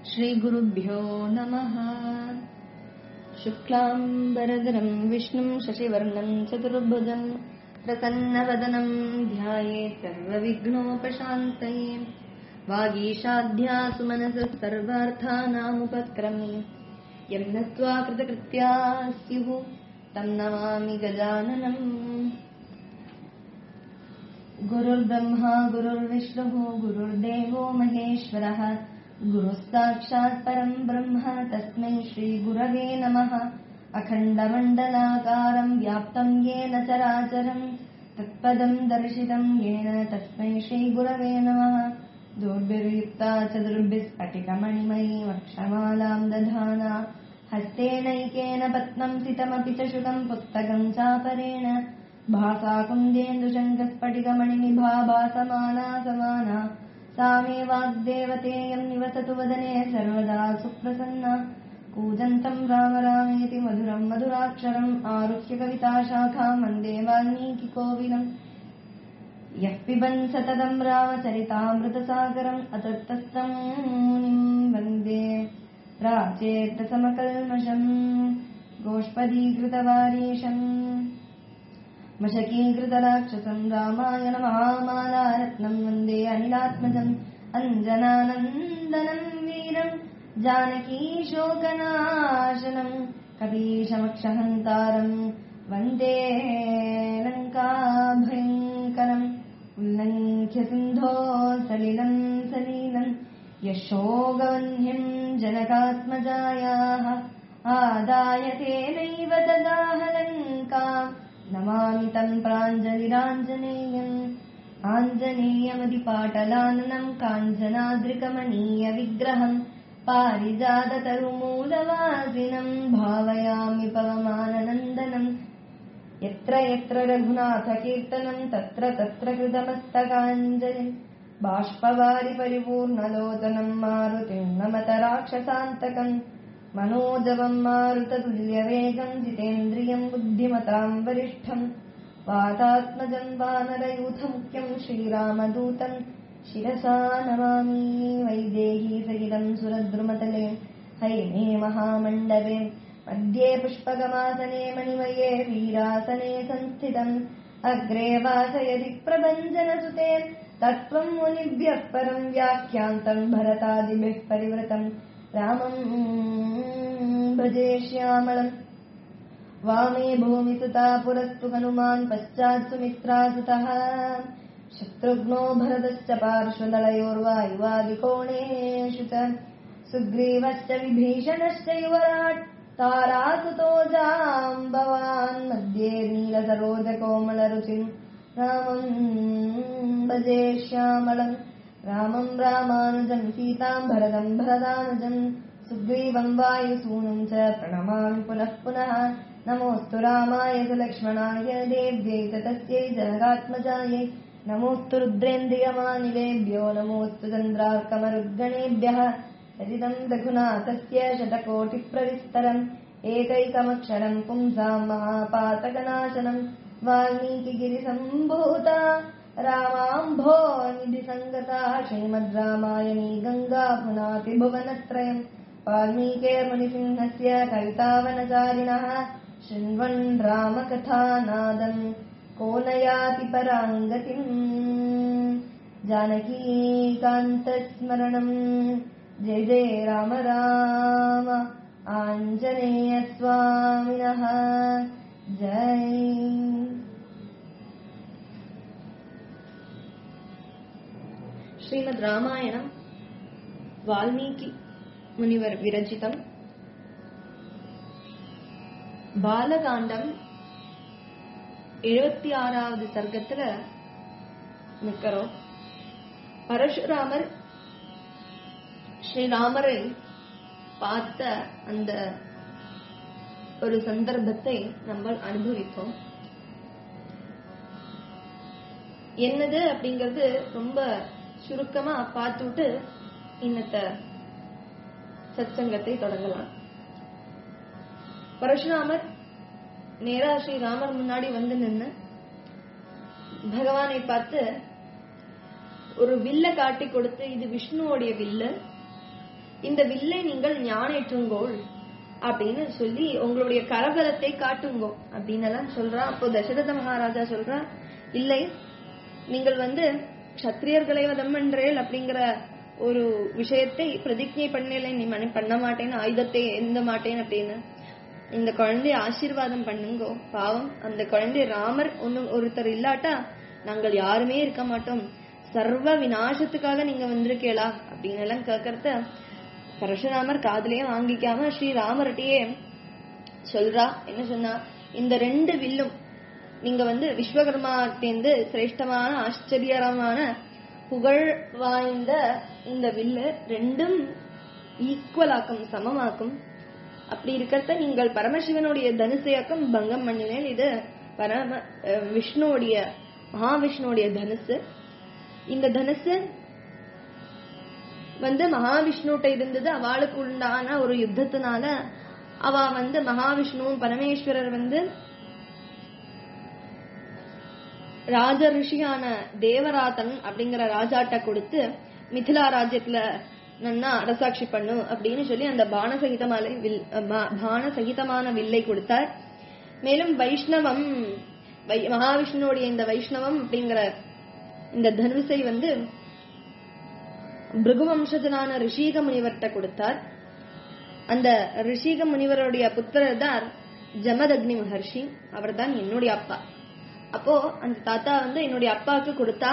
श्रीगुरुभ्यो नमः शुक्लाम्बरधरम् विष्णुम् शशिवर्णम् चतुर्भुजम् प्रसन्नवदनम् ध्यायेत् सर्वविघ्नोपशान्तये वागीशाध्या सुमनसः सर्वार्थानामुपक्रमे यम् नत्वा कृतकृत्या स्युः तम् नमामि गजाननम् गुरुर्ब्रह्मा गुरुर्विष्णुः गुरुर्देवो महेश्वरः गुरुः साक्षात् परम् ब्रह्म तस्मै श्रीगुरवे नमः अखण्डमण्डलाकारम् व्याप्तम् येन चराचरम् तत्पदम् दर्शितम् येन तस्मै श्रीगुरवे नमः दोर्भिर्युक्ता चतुर्भिः स्फटिकमणिमयी वक्षमालाम् दधाना हस्तेनैकेन पत्नम् सितमपि च श्रुतम् पुस्तकम् चापरेण भासाकुन्देन्दुशङ्कस्फटिकमणिनिभा भासमाना समाना सा मे वाग्देवतेयम् निवसतु वदने सर्वदा सुप्रसन्ना कूजन्तम् राम रामेति मधुरम् मधुराक्षरम् आरुह्य कविताशाखाम् वन्दे वाल्मीकिकोविलम् यः पिबन् सततम् रामचरितामृतसागरम् अतत्तस्तम् मुनिम् वन्दे प्राचेत्तसमकल्मषम् गोष्पदीकृतवारीशम् मशकीकृतराक्षसम् रामायण महामालारत्नम् वन्दे अनिलात्मजम् अञ्जनानन्दनम् वीरम् जानकीशोकनाशनम् कपीशमक्षहन्तारम् वन्दे लङ्काभयङ्करम् उल्लङ्घ्य सिन्धो सलिलम् सलीलम् यशोगवह्निम् जनकात्मजायाः आदाय तेनैव ददाह लङ्काम् नमामि तम् प्राञ्जलिराञ्जनेयम् आञ्जनेयमधिपाटलाननम् काञ्चनाद्रिकमणीयविग्रहम् पारिजाततरुमूलवासिनम् भावयामि पवमाननन्दनम् यत्र यत्र रघुनाथकीर्तनम् तत्र तत्र कृतमस्तकाञ्जलिम् बाष्पवारि परिपूर्णलोचनम् मारुतिम् नमत राक्षसान्तकम् मनोजवम् मारुततुल्यवेगम् जितेन्द्रियम् बुद्धिमताम् वरिष्ठम् वातात्मजम् वानरयूथमुख्यम् श्रीरामदूतम् शिरसा नमामि वैदेही सहितम् सुरद्रुमतले हैमे महामण्डले मध्ये पुष्पगमासने मणिमये वीरासने संस्थितम् अग्रे वासयदि प्रभञ्जनसुते तत्त्वम् मुनिभ्यः परम् व्याख्यान्तम् भरतादिभिः परिवृतम् रामम् भजे श्यामलम् वामे भूमिसुता पुरस्तु हनुमान् पश्चात् सुमित्रासुतः शत्रुघ्नो भरतश्च पार्श्वदलयोर्वायुवादिकोणेषु च सुग्रीवश्च विभीषणश्च युवराट् तारासुतो जाम्बवान् मध्ये नीलसरोजकोमलरुचिम् रामम् भजे श्यामलम् रामम् रामानुजम् सीताम् भरतम् भरदानुजम् सुग्रीवम् वायुसूनुम् च प्रणमामि पुनः पुनः नमोऽस्तु रामाय च लक्ष्मणाय देव्यै च तस्यै जगदात्मजायै नमोऽस्तु रुद्रेन्द्रियमानिलेभ्यो नमोऽस्तु चन्द्रार्कमरुद्गणेभ्यः रचितम् रघुनाथस्य शतकोटिप्रविस्तरम् एकैकमक्षरम् पुंसाम् महापातकनाशनम् वाल्मीकिगिरिसम्भूता रामाम्भो निधिसङ्गता श्रीमद् रामायणी गङ्गा पुनाति भुवनत्रयम् वाल्मीकेर्मुनिसिंहस्य कवितावनचारिणः शृण्वन् रामकथानादम् को न याति पराङ्गतिम् जानकीकान्तस्मरणम् जय जय राम राम आञ्जनेयस्वामिनः जय ஸ்ரீமத் ராமாயணம் வால்மீகி முனிவர் விரச்சிதம் பாலகாண்டம் எழுபத்தி ஆறாவது சர்க்கத்துல நிக்கிறோம் பரசுராமர் ஸ்ரீராமரை பார்த்த அந்த ஒரு சந்தர்ப்பத்தை நம்ம அனுபவித்தோம் என்னது அப்படிங்கறது ரொம்ப சுருக்கமா பார்த்துட்டு இன்னத்த சச்சங்கத்தை தொடங்கலாம் பரசுராமர் நேரா ஸ்ரீராமர் முன்னாடி வந்து நின்னு பகவானை பார்த்து ஒரு வில்ல காட்டி கொடுத்து இது விஷ்ணுவோடைய வில்லு இந்த வில்லை நீங்கள் ஞானேற்றுங்கோள் அப்படின்னு சொல்லி உங்களுடைய கரபலத்தை காட்டுங்கோ அப்படின்னு எல்லாம் சொல்றா அப்போ தசரத மகாராஜா சொல்றா இல்லை நீங்கள் வந்து க்ஷத்ரியர்களை வதம் பண்றேல் அப்படிங்கிற ஒரு விஷயத்தை பிரதிஜை பண்ணல நீ மன- பண்ண மாட்டேன்னு ஆயுதத்தை எந்த மாட்டேன் அப்படின்னு இந்த குழந்தைய ஆசீர்வாதம் பண்ணுங்கோ பாவம் அந்த குழந்தை ராமர் ஒன்னு ஒருத்தர் இல்லாட்டா நாங்கள் யாருமே இருக்க மாட்டோம் சர்வ விநாசத்துக்காக நீங்க வந்திருக்கேளா அப்படின்னு எல்லாம் கேட்கறத பரசுராமர் காதுலயே வாங்கிக்காம ஸ்ரீ ராமர்கிட்டயே சொல்றா என்ன சொன்னா இந்த ரெண்டு வில்லும் நீங்க வந்து விஸ்வகர்மாத்தேந்து சிரேஷ்டமான ஆச்சரியரமான புகழ் வாய்ந்த இந்த வில்லு ரெண்டும் ஈக்குவலாக்கும் சமமாக்கும் அப்படி இருக்கிறத நீங்கள் பரமசிவனுடைய தனுசையாக்கம் பங்கம் பண்ணினேன் இது பரம அஹ், விஷ்ணுவுடைய மகாவிஷ்ணுவுடைய தனுசு இந்த தனுசு வந்து மகாவிஷ்ணுட்ட இருந்தது அவளுக்கு உண்டான ஒரு யுத்தத்தினால அவ வந்து மகாவிஷ்ணுவும் பரமேஸ்வரர் வந்து ராஜ ரிஷியான தேவராதன் அப்படிங்கிற ராஜாட்ட கொடுத்து மிथिला ராஜ்யத்துல நன்னா அரசாட்சி பண்ணு அப்படின்னு சொல்லி அந்த பானசகிதமான வில் பா- பானசகிதமான வில்லை கொடுத்தார் மேலும் வைஷ்ணவம் வை- மகாவிஷ்ணுவோடைய இந்த வைஷ்ணவம் அப்படிங்கிற இந்த தனுசை வந்து பிருகுவம்சத்தினான ரிஷிக முனிவர்கிட்ட கொடுத்தார் அந்த ரிஷிக முனிவருடைய புத்திரர் தான் ஜமதக்னி மகர்ஷி அவர்தான் என்னுடைய அப்பா அப்போ அந்த தாத்தா வந்து என்னுடைய அப்பாவுக்கு கொடுத்தா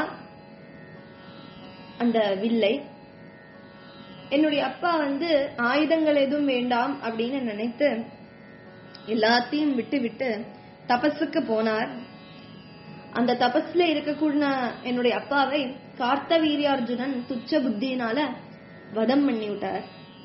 அந்த வில்லை என்னுடைய அப்பா வந்து ஆயுதங்கள் எதுவும் வேண்டாம் அப்படின்னு நினைத்து எல்லாத்தையும் விட்டு விட்டு தபஸுக்கு போனார் அந்த தபஸ்ல இருக்கக்கூடிய என்னுடைய அப்பாவை கார்த்த வீரியார்ஜுனன் துச்ச புத்தியினால வதம் பண்ணி விட்டார்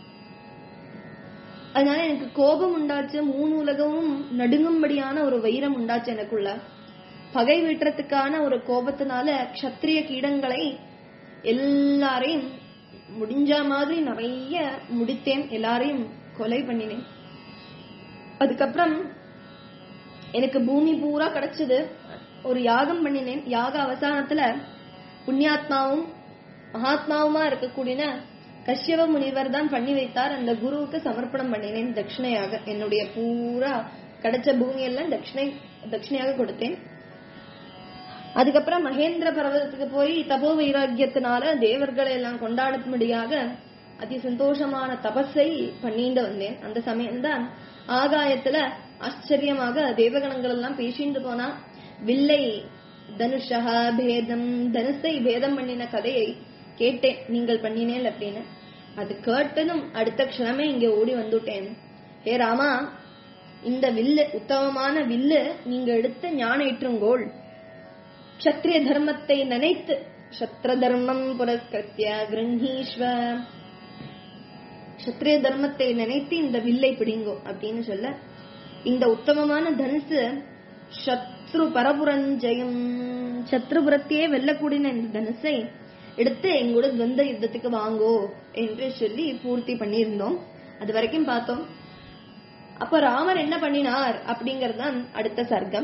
அதனால எனக்கு கோபம் உண்டாச்சு மூணு உலகமும் நடுங்கும்படியான ஒரு வைரம் உண்டாச்சு எனக்குள்ள பகை வீட்டுறதுக்கான ஒரு கோபத்தினால க்ஷத்ரிய கீடங்களை எல்லாரையும் முடிஞ்ச மாதிரி நிறைய முடித்தேன் எல்லாரையும் கொலை பண்ணினேன் அதுக்கப்புறம் எனக்கு பூமி பூரா கிடைச்சது ஒரு யாகம் பண்ணினேன் யாக அவசானத்துல புண்ணியாத்மாவும் மகாத்மாவுமா இருக்கக்கூடிய கஷ்யப முனிவர் தான் பண்ணி வைத்தார் அந்த குருவுக்கு சமர்ப்பணம் பண்ணினேன் தட்சிணையாக என்னுடைய பூரா கிடைச்ச பூமியெல்லாம் தட்சிணை தட்சிணையாக கொடுத்தேன் அதுக்கப்புறம் மகேந்திர பர்வதத்துக்கு போய் தபோ வைராக்கியத்தினால தேவர்களை எல்லாம் கொண்டாடும்படியாக அதி சந்தோஷமான தபஸை பண்ணிட்டு வந்தேன் அந்த சமயம்தான் ஆகாயத்துல ஆச்சரியமாக தேவகணங்கள் எல்லாம் பேசிட்டு போனா வில்லை தனுஷா பேதம் தனுஷை பேதம் பண்ணின கதையை கேட்டேன் நீங்கள் பண்ணினேன் அப்படின்னு அது கேட்டதும் அடுத்த க்ஷணமே இங்க ஓடி வந்துட்டேன் ஹே ராமா இந்த வில்லு உத்தமமான வில்லு நீங்க எடுத்த ஞான ஏற்றுங்கோள் க்ஷத்ரிய தர்மத்தை நினைத்து க்ஷத்ர தர்மம் புரஸ்கத்திய கிரகீஸ்வ க்ஷத்ரிய தர்மத்தை நினைத்து இந்த வில்லை பிடிங்கோ அப்படின்னு சொல்ல இந்த உத்தமமான தனுசு சத்ரு பரபுரஞ்சயம் சத்ருபுரத்தையே வெல்லக்கூடிய இந்த தனுசை எடுத்து எங்கூட துவந்த யுத்தத்துக்கு வாங்கோ என்று சொல்லி பூர்த்தி பண்ணியிருந்தோம் அது வரைக்கும் பார்த்தோம் அப்ப ராமர் என்ன பண்ணினார் அப்படிங்கறதுதான் அடுத்த சர்க்கம்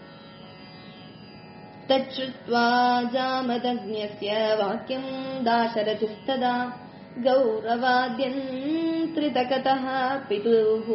तच्छ्रुत्वा जामदग्न्यस्य वाक्यम् दाशरथिस्तदा गौरवाद्यन्त्रितकतः पितुः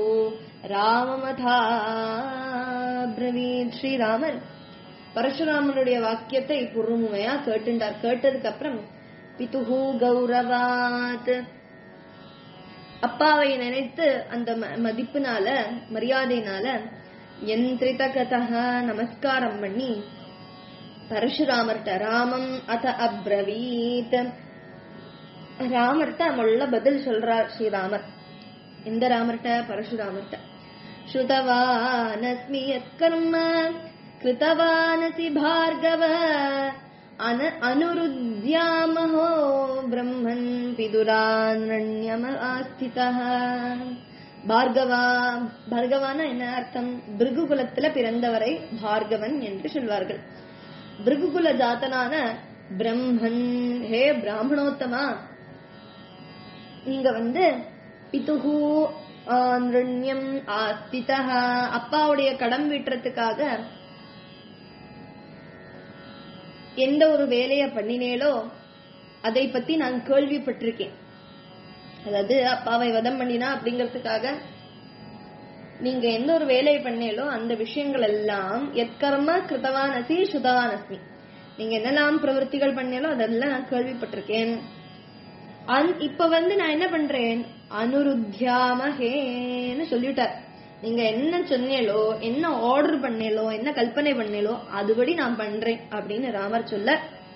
ராமமதாபிரவீத் ஸ்ரீராமர் பரசுராமனுடைய வாக்கியத்தை பொறுமையா கேட்டுண்டார் கேட்டதுக்கு அப்புறம் பிதுகு கௌரவாத் அப்பாவை நினைத்து அந்த ம- மதிப்புனால மரியாதைனால யந்திரித கதக நமஸ்காரம் பண்ணி பரசுராமர்கிட்ட ராமம் அத அப்ரவீத் ராமர்கிட்ட முள்ள பதில் சொல்றார் ஸ்ரீராமர் எந்த ராமர்கிட்ட பரசுராமர்கிட்ட ஸ்ருதவானஸ்மி யத்கர்ம கிருதவானசி பார்கவ அன அனுருத்யாமஹோ பிரம்மன் பிதுரான்யம ஆஸ்திதः பார்கவா பார்கவான என்ன அர்த்தம் பிருகுகுலத்துல பிறந்தவரை பார்கவன் என்று சொல்வார்கள் பிருகுகுல ஜாத்தனான பிரம்மன் ஹே பிராமணோத்தமா நீங்க வந்து பிதுகு நிருண்யம் ஆஸ்திதா அப்பாவுடைய கடம் வீட்டுறதுக்காக எந்த ஒரு வேலைய பண்ணினேலோ அதை பத்தி நான் கேள்விப்பட்டிருக்கேன் அதாவது அப்பாவை வதம் பண்ணினா அப்படிங்கறதுக்காக நீங்க எந்த ஒரு வேலையை பண்ணீங்களோ அந்த விஷயங்கள் எல்லாம் எத்கர்ம கிருதவானசி சுதவானஸ்மி நீங்க என்னெல்லாம் பிரவൃத்திகள் பண்ணீங்களோ அதெல்லாம் நான் கேள்விப்பட்டிருக்கேன் அந்- இப்ப வந்து நான் என்ன பண்றேன் அனுருத்தியாமஹேன்னு சொல்லிட்டார் நீங்க என்ன சொன்னீங்களோ என்ன ஆர்டர் பண்ணீங்களோ என்ன கல்பனை பண்ணீங்களோ அதுபடி நான் பண்றேன் அப்படின்னு ராமர் சொல்ல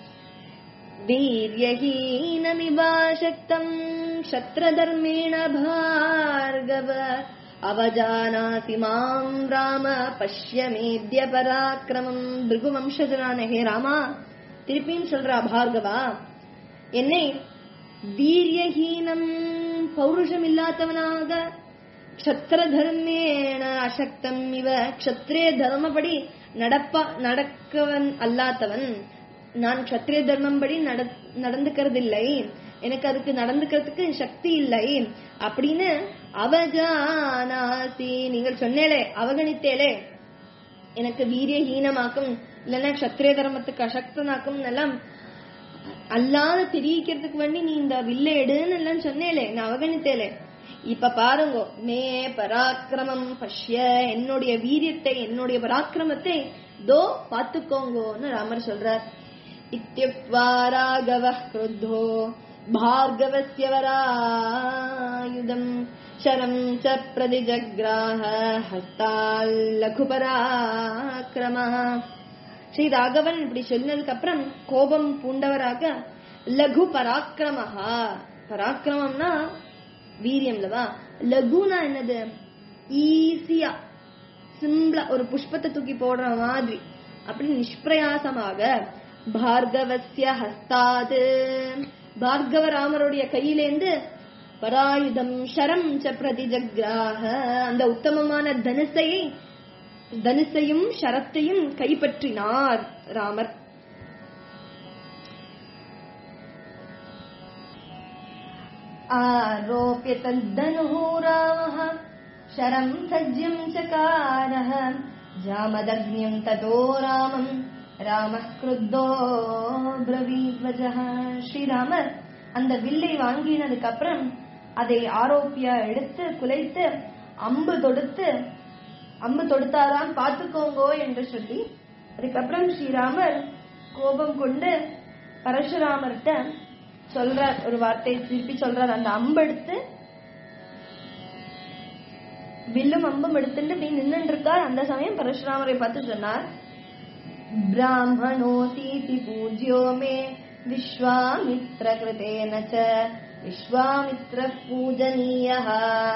वीर्यहीनमिवाशक्तम् क्षत्रधर्मेण भार्गव अवजानासि माम् राम पश्य मेद्य பராக்கிரமம் பிருகுவம்சஜனான ஹே ராமா திருப்பியும் சொல்றா பார்கவா என்னை வீரியஹீனம் பௌருஷம் இல்லாதவனாக க்ஷத்திர தர்மேன அசக்தம் இவ க்ஷத்ரிய தர்மப்படி நடப்பா நடக்கவன் அல்லாதவன் நான் க்ஷத்ரிய தர்மம் படி நட- நடந்துக்கிறதில்லை எனக்கு அதுக்கு நடந்துக்கிறதுக்கு சக்தி இல்லை அப்படின்னு அவஜானாசி நீங்கள் சொன்னேலே அவகணித்தேலே எனக்கு வீரிய ஹீனமாக்கும் இல்லைன்னா க்ஷத்ரிய தர்மத்துக்கு அசக்தனாக்கும் எல்லாம் அல்லாத தெரிவிக்கிறதுக்கு வேண்டி நீ இந்த வில்ல எடுன்னு எல்லாம் சொன்னேலே நான் அவகணித்தேலே இப்ப பாருங்க மே பராக்கிரமம் பஷ்ய என்னுடைய வீரியத்தை என்னுடைய பராக்கிரமத்தை தோ பாத்துக்கோங்கன்னு ராமர் சொல்றார் இத்தியுக்த்வா ராகவः क्रुद्धो भार्गवस्य वरायुधम् शरम् च प्रतिजग्राह हस्ताल्लघुपराक्रमः ஸ்ரீ ராகவன் இப்படி சொன்னதுக்கு அப்புறம் கோபம் பூண்டவராக லகு பராக்கிரமஹா பராக்கிரமம்னா வீரியம்லவா லகுனா என்னது ஈஸியா சிம்பிளா ஒரு புஷ்பத்தை தூக்கி போடுற மாதிரி அப்படி நிஷ்பிரயாசமாக பார்கவஸ்ய ஹஸ்தாது பார்கவ ராமருடைய கையிலேந்து பராயுதம் ஷரம் ச பிரதிஜக்ராக அந்த உத்தமமான தனுசையை தனுசையும் ஷரத்தையும் கைப்பற்றினார் ராமர் आरोप्य तद्धनुः रामः शरम् सज्यम् चकारः जामदग्न्यम् ततो रामम् ராமः क्रुद्धो பிரவீத்வஜः ஸ்ரீராமர் அந்த வில்லை வாங்கினதுக்கு அப்புறம் அதை ஆரோப்பிய எடுத்து குலைத்து அம்பு தொடுத்து அம்பு தொடுத்தாராம் பார்த்துக்கோங்கோ என்று சொல்லி அதுக்கப்புறம் ஸ்ரீராமர் கோபம் கொண்டு பரசுராமர்கிட்ட சொல்றார் ஒரு வார்த்தை திருப்பி சொல்றார் அந்த அம்பு எடுத்து வில்லும் அம்பும் எடுத்துட்டு நீ நின்னுட்டு இருக்கார் அந்த சமயம் பரசுராமரை பார்த்து சொன்னார் ब्राह्मणोऽसीति पूज्यो मे विश्वामित्रकृतेन च विश्वामित्रः पूजनीयः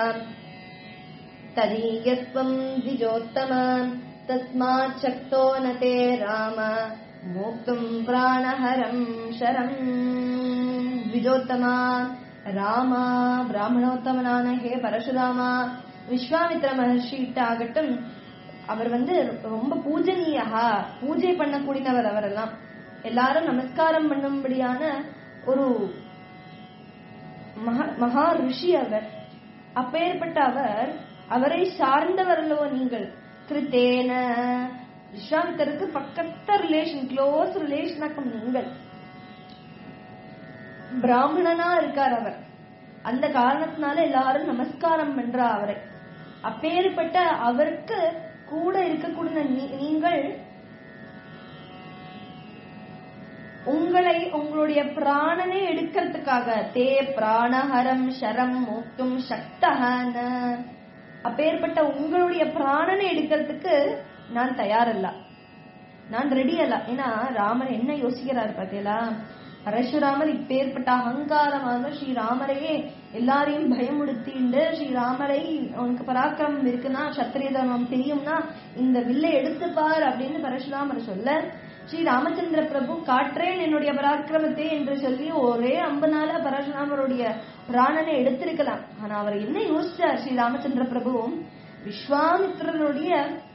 तदीयत्वम् द्विजोत्तम तस्मात् शक्तो न ते राम मोक्तुम् प्राणहरम् शरम् द्विजोत्तमा ராமா பிராமணோத்தமனான ஹே பரசுராமா விஸ்வாமித்ர மகர்ஷிட்ட ஆகட்டும் அவர் வந்து ரொம்ப பூஜனீயகா பூஜை பண்ணக்கூடியவர் அவரெல்லாம் எல்லாரும் நமஸ்காரம் பண்ணும்படியான ஒரு மகா- மகா ரிஷி அவர் அப்பேற்பட்ட அவர் அவரை சார்ந்தவர்களோ நீங்கள் கிருத்தேன விஸ்வாமித்தருக்கு பக்கத்த ரிலேஷன் க்ளோஸ் ரிலேஷனாக்கும் நீங்கள் பிராமணனா இருக்கார் அவர் அந்த காரணத்தினால எல்லாரும் நமஸ்காரம் பண்றா அவரை அப்பேற்பட்ட அவருக்கு கூட இருக்கக்கூடிய நீ- நீங்கள் உங்களை உங்களுடைய பிராணனை எடுக்கிறதுக்காக தே பிராணஹரம் ஷரம் மோக்தும் சக்தஹன அப்பேற்பட்ட உங்களுடைய பிராணனை எடுக்கிறதுக்கு நான் தயாரில்ல நான் ரெடி அல்ல ஏன்னா ராமர் என்ன யோசிக்கிறார் பார்த்தீங்களா பரசுராமர் இப்பேற்பட்ட அகங்காரமாக ஸ்ரீராமரையே எல்லாரையும் பயமுடுத்திண்டு ஸ்ரீராமரை உனக்கு பராக்கிரமம் இருக்குன்னா சத்திரிய தர்மம் தெரியும்னா இந்த வில்லை எடுத்துப்பார் அப்படின்னு பரசுராமர் சொல்ல ஸ்ரீ ராமச்சந்திர பிரபு காற்றேன் என்னுடைய பராக்கிரமத்தை என்று சொல்லி ஒரே அம்புனால பரசுராமருடைய பிராணனை எடுத்திருக்கலாம் ஆனா அவர் என்ன யோசிச்சார் ஸ்ரீ ராமச்சந்திர பிரபுவும் விஸ்வாமித்திரனுடைய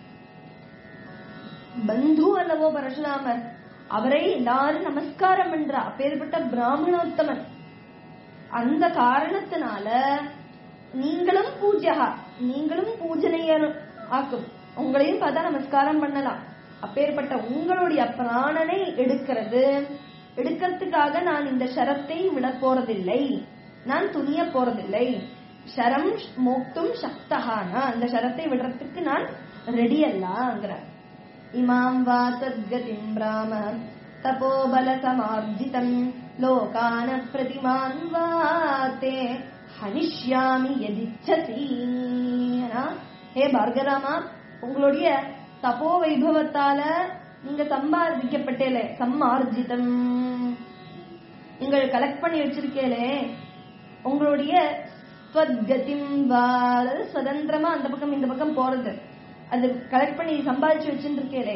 பந்து அல்லவோ பரசுராமர் அவரை எல்லாரும் நமஸ்காரம் பண்றா அப்பேற்பட்ட பிராமணோத்தமன் அந்த காரணத்தினால நீங்களும் பூஜ்யகா நீங்களும் பூஜனையர் ஆக்கும் உங்களையும் பார்த்தா நமஸ்காரம் பண்ணலாம் அப்பேற்பட்ட உங்களுடைய பிராணனை எடுக்கிறது எடுக்கிறதுக்காக நான் இந்த ஷரத்தை விட போறதில்லை நான் துணிய போறதில்லை ஷரம் மோக்தும் சக்தஹானா அந்த ஷரத்தை விடுறதுக்கு நான் ரெடி அல்லாங்கிறார் இமாம் வா சத்கதிம் ராம தபோபல சமார்ஜிதம் லோகான பிரதிமான் வா தே ஹனிஷ்யாமி எதிச்சசி ஹே பார்கராமா உங்களுடைய தபோ வைபவத்தால நீங்க சம்பாதிக்கப்பட்டேலே சம்மார்ஜிதம் நீங்கள் கலெக்ட் பண்ணி வச்சிருக்கேலே உங்களுடைய ஸ்வத்கதிம் வா அதாவது சுதந்திரமா அந்த பக்கம் இந்த பக்கம் போறது அது கலெக்ட் பண்ணி சம்பாதிச்சு வச்சுருக்கேலே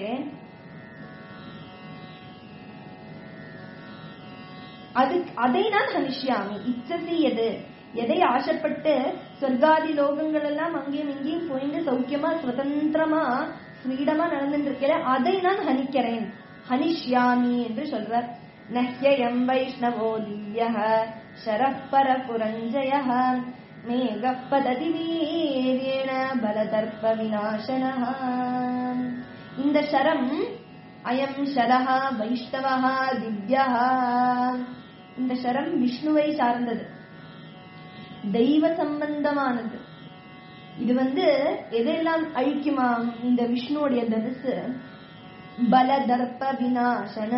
அது அதை நான் ஹனிஷ்யாமி இச்சசி எது எதை ஆசைப்பட்டு சொர்க்காதி லோகங்கள் எல்லாம் அங்கேயும் இங்கேயும் போயிட்டு சௌக்கியமா சுதந்திரமா ஃப்ரீடமா நடந்துட்டு இருக்கேன் அதை நான் ஹனிக்கிறேன் ஹனிஷ்யாமி என்று சொல்றார் நஹ்யம் வைஷ்ணவோ திவ்ய சரப்பர புரஞ்சய மேக பததி வீரேண பலதர்ப்ப விநாசன இந்த சரம் அயம் ஷரஹ வைஷ்ணவஹ திவ்யா இந்த சரம் விஷ்ணுவை சார்ந்தது தெய்வ சம்பந்தமானது இது வந்து எதெல்லாம் அழிக்குமாம் இந்த விஷ்ணுவுடைய தனுசு பலதர்ப்ப விநாசன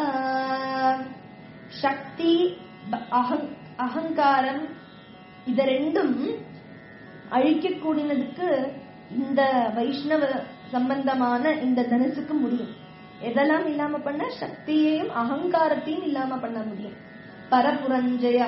சக்தி அகங் அகங்காரம் இத ரெண்டும் அழிக்கக்கூடியதுக்கு இந்த வைஷ்ணவ சம்பந்தமான இந்த தனுசுக்கு முடியும் எதெல்லாம் இல்லாம பண்ண சக்தியையும் அகங்காரத்தையும் இல்லாம பண்ண முடியும் பரபுரஞ்சய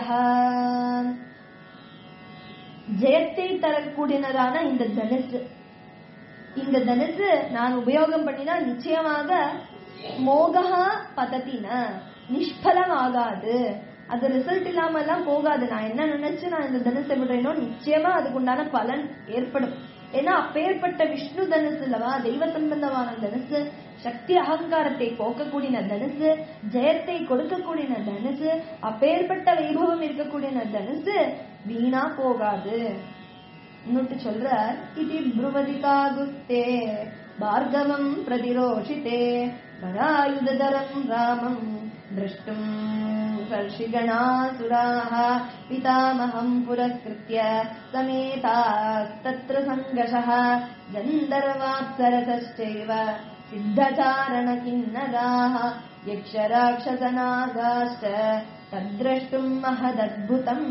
ஜெயத்தை தரக்கூடியனதான இந்த தனுசு இந்த தனுசு நான் உபயோகம் பண்ணினா நிச்சயமாக மோகா பதத்தின நிஷ்பலம் ஆகாது அது ரிசல்ட் இல்லாம எல்லாம் போகாது நான் என்ன நினைச்சு நான் இந்த தனுசை விடுறேனோ நிச்சயமா அதுக்குண்டான பலன் ஏற்படும் ஏன்னா அப்பேற்பட்ட விஷ்ணு தனுசு இல்லவா தெய்வ சம்பந்தமான தனுசு சக்தி அகங்காரத்தை போக்கக்கூடிய தனுசு ஜெயத்தை கொடுக்கக்கூடிய தனுசு அப்பேற்பட்ட வைபவம் இருக்கக்கூடிய தனுசு வீணா போகாது இன்னொட்டு சொல்றார் இது புருவதிகா குஸ்தே பார்கவம் பிரதிரோஷிதே வராயுதரம் ராமம் द्रष्टुम् सर्षिगणासुराः पितामहम् पुरस्कृत्य समेतास्तत्र सङ्गशः गन्धर्वाप्सरसश्चैव सिद्धचारणकिन्नराः यक्षराक्षसनागाश्च तद्द्रष्टुम् महदद्भुतम्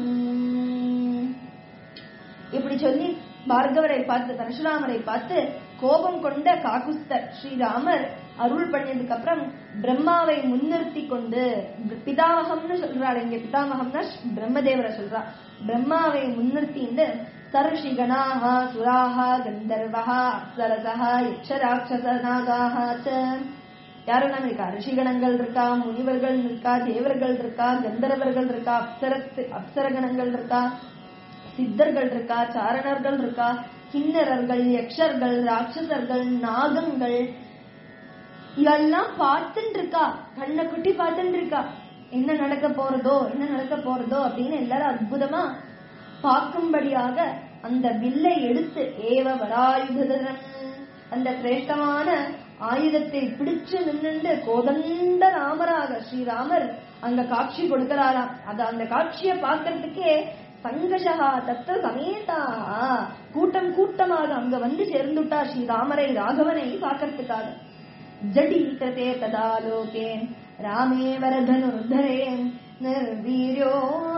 இப்படி சொல்லி பார்கவரை பார்த்து பரசுராமரை பார்த்து கோபம் கொண்ட காகுஸ்தர் ஸ்ரீராமர் அருள் பண்ணதுக்கு அப்புறம் பிரம்மாவை முன்னிறுத்தி கொண்டு பிதாமகம்னு சொல்றாள் இங்க பிதாமகம்னா பிரம்மதேவரை சொல்றா பிரம்மாவை முன்னிறுத்திண்டு சர்ஷி கணாஹா சுராஹா கந்தர்வஹா அப்சரசஹா யக்ஷராட்சசநாகாஹா யாரெல்லாம் இருக்கா ரிஷிகணங்கள் இருக்கா முனிவர்கள் இருக்கா தேவர்கள் இருக்கா கந்தர்வர்கள் இருக்கா அப்சர அப்சரகணங்கள் இருக்கா சித்தர்கள் இருக்கா சாரணர்கள் இருக்கா கிண்ணறர்கள் யக்ஷர்கள் ராட்சசர்கள் நாகங்கள் இதெல்லாம் பார்த்துட்டு இருக்கா கண்ணை குட்டி பார்த்துட்டு இருக்கா என்ன நடக்க போறதோ என்ன நடக்க போறதோ அப்படின்னு எல்லாரும் அற்புதமா பார்க்கும்படியாக அந்த வில்லை எடுத்து ஏவ வராயுதரன் அந்த சிரேஷ்டமான ஆயுதத்தை பிடிச்சு நின்னுண்டு கோதண்ட ராமராக ஸ்ரீராமர் அங்க காட்சி கொடுக்கிறாராம் அது அந்த காட்சியை பார்க்கறதுக்கே சங்கஷகா தத்த சமேதா கூட்டம் கூட்டமாக அங்க வந்து சேர்ந்துட்டா ஸ்ரீராமரை ராகவனை பார்க்கறதுக்காக ஜடீகிருதே ததா லோகே ராமே வரதனுர்தரே நிர்வீர்யோ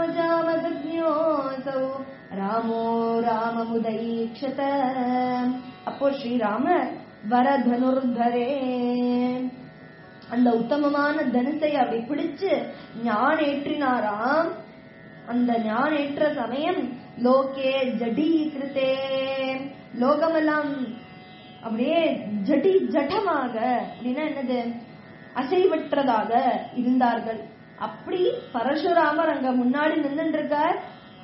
ஜாமதக்ஞோசௌ ராமோ ராமமுதீக்ஷத அப்போ ஸ்ரீராமர் வரதனுர்தரே அந்த உத்தமமான தனுசை அப்படி பிடிச்சு ஞானேற்றினாராம் அந்த ஞானேற்ற சமயம் லோகே ஜடீகிருத்தே லோகமெல்லாம் அப்படியே ஜடி ஜடமாக அப்படின்னா என்னது அசைவற்றதாக இருந்தார்கள் அப்படி பரசுராமர் அங்க முன்னாடி நின்று இருக்கார்